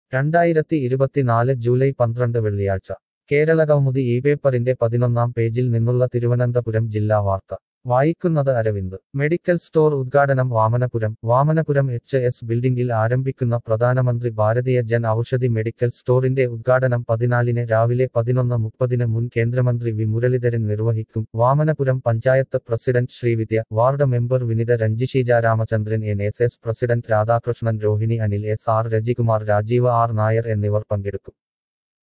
രണ്ടായിരത്തി ഇരുപത്തിനാല് ജൂലൈ പന്ത്രണ്ട് വെള്ളിയാഴ്ച കേരളകൗമുദി ഈ പേപ്പറിന്റെ പതിനൊന്നാം പേജിൽ നിന്നുള്ള തിരുവനന്തപുരം ജില്ലാ വാർത്ത വായിക്കുന്നത് അരവിന്ദ് മെഡിക്കൽ സ്റ്റോർ ഉദ്ഘാടനം വാമനപുരം വാമനപുരം എച്ച് എസ് ബിൽഡിംഗിൽ ആരംഭിക്കുന്ന പ്രധാനമന്ത്രി ഭാരതീയ ജൻ ഔഷധി മെഡിക്കൽ സ്റ്റോറിന്റെ ഉദ്ഘാടനം പതിനാലിന് രാവിലെ പതിനൊന്ന് മുപ്പതിന് മുൻ കേന്ദ്രമന്ത്രി വി മുരളീധരൻ നിർവഹിക്കും Vamanapuram panchayat president Sreevidya ward member Vinitha Ranjisheeja Ramachandran N S S president Radhakrishnan Rohini Anil S R Rajikumar Rajeev R Nair എന്നിവർ പങ്കെടുക്കും